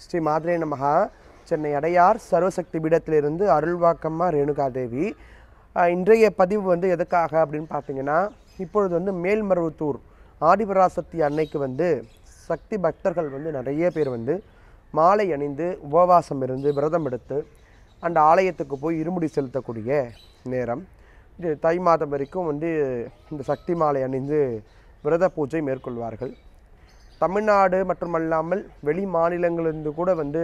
ஸ்ரீ மாதிரே நமகா சென்னை அடையார் சர்வசக்தி பீடத்திலிருந்து அருள்வாக்கம்மா ரேணுகா தேவி ஆஹ் இன்றைய பதிவு வந்து எதுக்காக அப்படின்னு பார்த்தீங்கன்னா இப்பொழுது வந்து மேல்மருவத்தூர் ஆதிபராசக்தி அன்னைக்கு வந்து சக்தி பக்தர்கள் வந்து நிறைய பேர் வந்து மாலை அணிந்து உபவாசம் இருந்து விரதம் எடுத்து அந்த ஆலயத்துக்கு போய் இருமுடி செலுத்தக்கூடிய நேரம் இது தை மாதம் வரைக்கும் வந்து இந்த சக்தி மாலை அணிந்து விரத பூஜை மேற்கொள்வார்கள் தமிழ்நாடு மட்டுமல்லாமல் வெளி மாநிலங்களிலிருந்து கூட வந்து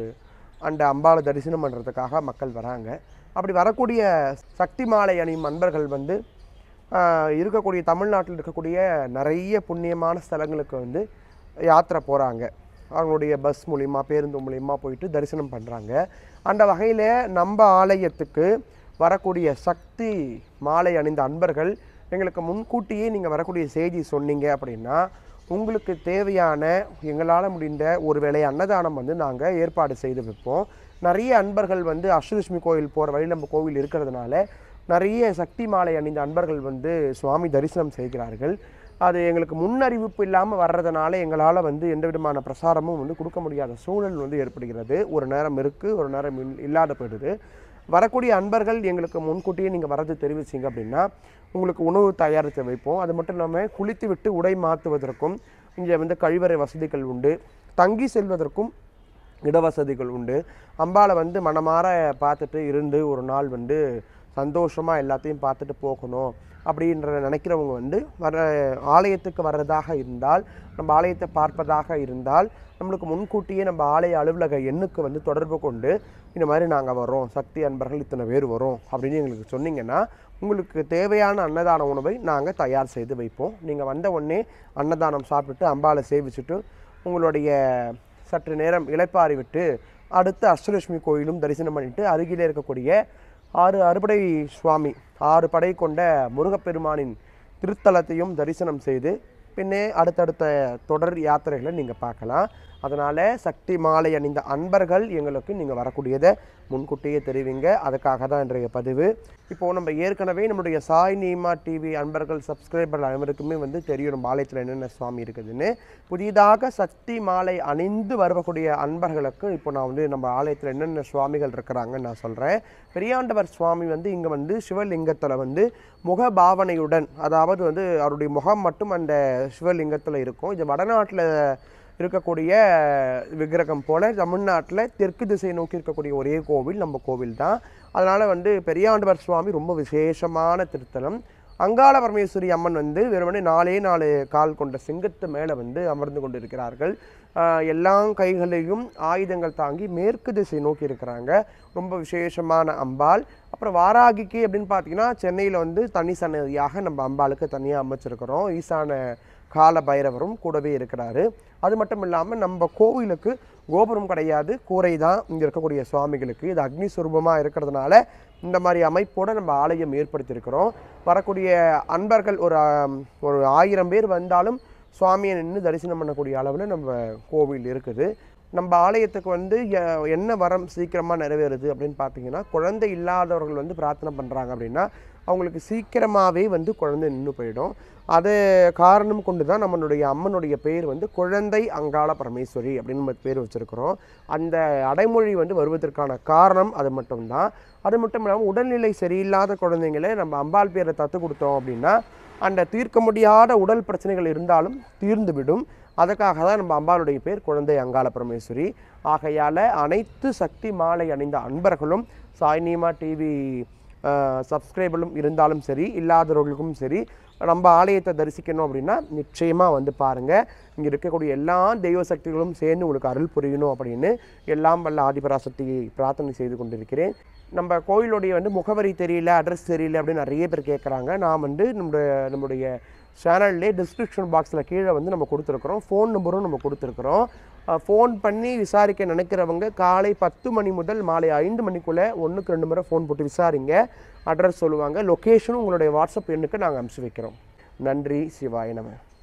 அந்த அம்பாளை தரிசனம் பண்ணுறதுக்காக மக்கள் வராங்க அப்படி வரக்கூடிய சக்தி மாலை அணியும் அன்பர்கள் வந்து ஆஹ், இருக்கக்கூடிய தமிழ்நாட்டில் இருக்கக்கூடிய நிறைய புண்ணியமான ஸ்தலங்களுக்கு வந்து யாத்திரை போகிறாங்க அவங்களுடைய பஸ் மூலிமா பேருந்து மூலிமா போயிட்டு தரிசனம் பண்ணுறாங்க அந்த வகையில் நம்ம ஆலயத்துக்கு வரக்கூடிய சக்தி மாலை அணிந்த அன்பர்கள் எங்களுக்கு முன்கூட்டியே நீங்கள் வரக்கூடிய செய்தி சொன்னீங்க அப்படின்னா உங்களுக்கு தேவையான எங்களால் முடிந்த ஒரு வேளை அன்னதானம் வந்து நாங்கள் ஏற்பாடு செய்து வைப்போம் நிறைய அன்பர்கள் வந்து அஷ்டலட்சுமி கோயில் போகிற வழி நம்ம கோவில் இருக்கிறதுனால நிறைய சக்தி மாலை அணிந்த அன்பர்கள் வந்து சுவாமி தரிசனம் செய்கிறார்கள் அது எங்களுக்கு முன்னறிவிப்பு இல்லாமல் வர்றதுனால எங்களால் வந்து எந்த விதமான பிரசாரமும் வந்து கொடுக்க முடியாத சூழல் வந்து ஏற்படுகிறது ஒரு நேரம் இருக்குது ஒரு நேரம் இல்- இல்லாத போயிடுது வரக்கூடிய அன்பர்கள் எங்களுக்கு முன்கூட்டியே நீங்கள் வரது தெரிவிச்சிங்க அப்படின்னா உங்களுக்கு உணவு தயாரித்து வைப்போம் அது மட்டும் இல்லாமல் குளித்து விட்டு உடை மாற்றுவதற்கும் இங்கே வந்து கழிவறை வசதிகள் உண்டு தங்கி செல்வதற்கும் இடவசதிகள் உண்டு அம்பாளை வந்து மனமாற பார்த்துட்டு இருந்து ஒரு நாள் வந்து சந்தோஷமாக எல்லாத்தையும் பார்த்துட்டு போகணும் அப்படின்ற நினைக்கிறவங்க வந்து வர ஆலயத்துக்கு வர்றதாக இருந்தால் நம்ம ஆலயத்தை பார்ப்பதாக இருந்தால் நம்மளுக்கு முன்கூட்டியே நம்ம ஆலய அலுவலக எண்ணுக்கு வந்து தொடர்பு கொண்டு இந்த மாதிரி நாங்கள் வரோம் சக்தி அன்பர்கள் இத்தனை பேர் வரோம் அப்படின்னு எங்களுக்கு சொன்னீங்கன்னா உங்களுக்கு தேவையான அன்னதான உணவை நாங்கள் தயார் செய்து வைப்போம் நீங்கள் வந்த உடனே அன்னதானம் சாப்பிட்டுட்டு அம்பாளை சேவிச்சுட்டு உங்களுடைய சற்று நேரம் இளைப்பாறி விட்டு அடுத்து அஷ்டலட்சுமி கோயிலும் தரிசனம் பண்ணிட்டு அருகிலே இருக்கக்கூடிய ஆறு அறுபடை சுவாமி ஆறு படை கொண்ட முருகப்பெருமானின் திருத்தலத்தையும் தரிசனம் செய்து பின்னே அடுத்தடுத்த தொடர் யாத்திரைகளை நீங்கள் பார்க்கலாம் அதனால் சக்தி மாலை அணிந்த அன்பர்கள் எங்களுக்கு நீங்கள் வரக்கூடியதை முன்கூட்டியே தெரிவிங்க அதுக்காக தான் இன்றைய பதிவு இப்போது நம்ம ஏற்கனவே நம்முடைய சாய் நீமா டிவி அன்பர்கள் சப்ஸ்கிரைபர் அனைவருக்குமே வந்து தெரியும் நம்ம ஆலயத்தில் என்னென்ன சுவாமி இருக்குதுன்னு புதிதாக சக்தி மாலை அணிந்து வரக்கூடிய அன்பர்களுக்கு இப்போ நான் வந்து நம்ம ஆலயத்தில் என்னென்ன சுவாமிகள் இருக்கிறாங்கன்னு நான் சொல்கிறேன் பெரியாண்டவர் சுவாமி வந்து இங்கே வந்து சிவலிங்கத்தில் வந்து முக பாவனையுடன் அதாவது வந்து அவருடைய முகம் மட்டும் அந்த சிவலிங்கத்தில் இருக்கும் இது வடநாட்டில் இருக்கக்கூடிய விக்கிரகம் போல தமிழ்நாட்டில் தெற்கு திசை நோக்கி இருக்கக்கூடிய ஒரே கோவில் நம்ம கோவில் தான் அதனால் வந்து பெரியாண்டவர் சுவாமி ரொம்ப விசேஷமான திருத்தலம் அங்காள பரமேஸ்வரி அம்மன் வந்து வெறுமனே நாலே நாலு கால் கொண்ட சிங்கத்து மேலே வந்து அமர்ந்து கொண்டிருக்கிறார்கள் ஆஹ் எல்லா கைகளையும் ஆயுதங்கள் தாங்கி மேற்கு திசை நோக்கி இருக்கிறாங்க ரொம்ப விசேஷமான அம்பாள் அப்புறம் வாராகிக்கு அப்படின்னு பார்த்தீங்கன்னா சென்னையில் வந்து தனி சன்னதியாக நம்ம அம்பாளுக்கு தனியாக அமைச்சிருக்கிறோம் ஈசான கால பைரவரும் கூடவே இருக்கிறாரு அது மட்டும் இல்லாமல் நம்ம கோவிலுக்கு கோபுரம் கிடையாது கூரை தான் இங்கே இருக்கக்கூடிய சுவாமிகளுக்கு இது அக்னி சுரூபமாக இருக்கிறதுனால இந்த மாதிரி அமைப்போடு நம்ம ஆலயம் ஏற்படுத்தியிருக்கிறோம் வரக்கூடிய அன்பர்கள் ஒரு ஆம், ஒரு ஆயிரம் பேர் வந்தாலும் சுவாமியை நின்று தரிசனம் பண்ணக்கூடிய அளவில் நம்ம கோவில் இருக்குது நம்ம ஆலயத்துக்கு வந்து எ- என்ன வரம் சீக்கிரமாக நிறைவேறுது அப்படின்னு பார்த்தீங்கன்னா குழந்தை இல்லாதவர்கள் வந்து பிரார்த்தனை பண்ணுறாங்க அப்படின்னா அவங்களுக்கு சீக்கிரமாகவே வந்து குழந்தை நின்று போயிடும் அது காரணம் கொண்டு தான் நம்மளுடைய அம்மனுடைய பேர் வந்து குழந்தை அங்காள பரமேஸ்வரி அப்படின்னு நம்ம பேர் வச்சுருக்கிறோம் அந்த அடைமொழி வந்து வருவதற்கான காரணம் அது மட்டும்தான் அது மட்டும் இல்லாமல் உடல்நிலை சரியில்லாத குழந்தைங்களே நம்ம அம்பாள் பேரை தத்து கொடுத்தோம் அப்படின்னா அந்த தீர்க்க முடியாத உடல் பிரச்சனைகள் இருந்தாலும் தீர்ந்துவிடும் அதுக்காக தான் நம்ம அம்பாளுடைய பேர் குழந்தை அங்காள பரமேஸ்வரி ஆகையால் அனைத்து சக்தி மாலை அணிந்த அன்பர்களும் சாய்னிமா டிவி சப்ஸ்கிரைபரும் இருந்தாலும் சரி இல்லாதவர்களுக்கும் சரி நம்ம ஆலயத்தை தரிசிக்கணும் அப்படின்னா நிச்சயமாக வந்து பாருங்கள் இங்கே இருக்கக்கூடிய எல்லா தெய்வ சக்திகளும் சேர்ந்து உங்களுக்கு அருள் புரியணும் அப்படின்னு எல்லாம் வல்ல ஆதிபராசக்தி பிரார்த்தனை செய்து கொண்டிருக்கிறேன் நம்ம கோயிலுடைய வந்து முகவரி தெரியல அட்ரஸ் தெரியல அப்படின்னு நிறைய பேர் கேட்குறாங்க நான் வந்து நம்முடைய நம்முடைய சேனல்லே டிஸ்கிரிப்ஷன் பாக்ஸில் கீழே வந்து நம்ம கொடுத்துருக்குறோம் ஃபோன் நம்பரும் நம்ம கொடுத்துருக்குறோம் ஃபோன் பண்ணி விசாரிக்க நினைக்கிறவங்க காலை பத்து மணி முதல் மாலை ஐந்து மணிக்குள்ளே ஒன்றுக்கு ரெண்டு முறை ஃபோன் போட்டு விசாரிங்க அட்ரஸ் சொல்லுவாங்க லொக்கேஷனும் உங்களுடைய வாட்ஸ்அப் எண்ணுக்கு நாங்கள் அனுப்பிச்சி வைக்கிறோம் நன்றி சிவாய நம